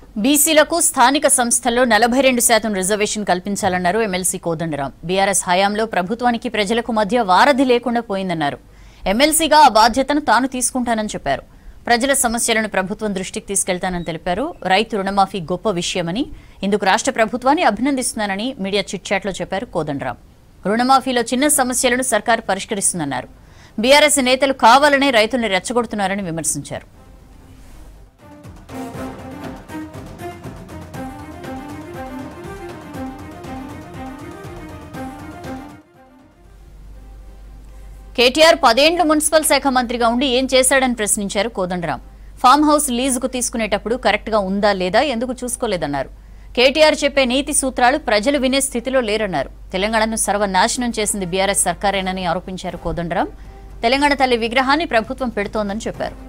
బీసీలకు స్థానిక సంస్థల్లో నలభై రెండు శాతం రిజర్వేషన్ కల్పించాలన్నారు ఎమ్మెల్సీ కోదండరాం బీఆర్ఎస్ హయాంలో ప్రభుత్వానికి ప్రజలకు మధ్య వారధి లేకుండా పోయిందన్నారు ఎమ్మెల్సీగా ఆ బాధ్యతను తాను తీసుకుంటానని చెప్పారు ప్రజల సమస్యలను ప్రభుత్వం దృష్టికి తీసుకెళ్తానని తెలిపారు రైతు రుణమాఫీ గొప్ప విషయమని ఇందుకు రాష్ట్ర ప్రభుత్వాన్ని అభినందిస్తున్నానని మీడియా చిట్చాట్లో చెప్పారు కోదండరాం రుణమాఫీలో చిన్న సమస్యలను సర్కారు పరిష్కరిస్తుందన్నారు బీఆర్ఎస్ నేతలు కావాలనే రైతుల్ని రెచ్చగొడుతున్నారని విమర్శించారు కేటీఆర్ పదేండ్లు మున్సిపల్ శాఖ మంత్రిగా ఉండి ఏం చేశాడని ప్రశ్నించారు కోదండరాం ఫామ్ హౌస్ లీజుకు తీసుకునేటప్పుడు కరెక్ట్ గా ఉందా లేదా ఎందుకు చూసుకోలేదన్నారు కేటీఆర్ చెప్పే నీతి సూత్రాలు ప్రజలు వినే స్థితిలో లేరన్నారు తెలంగాణను సర్వనాశనం చేసింది బీఆర్ఎస్ సర్కారేనని ఆరోపించారు కోదండరాం తెలంగాణ తల్లి విగ్రహాన్ని ప్రభుత్వం పెడుతోందని చెప్పారు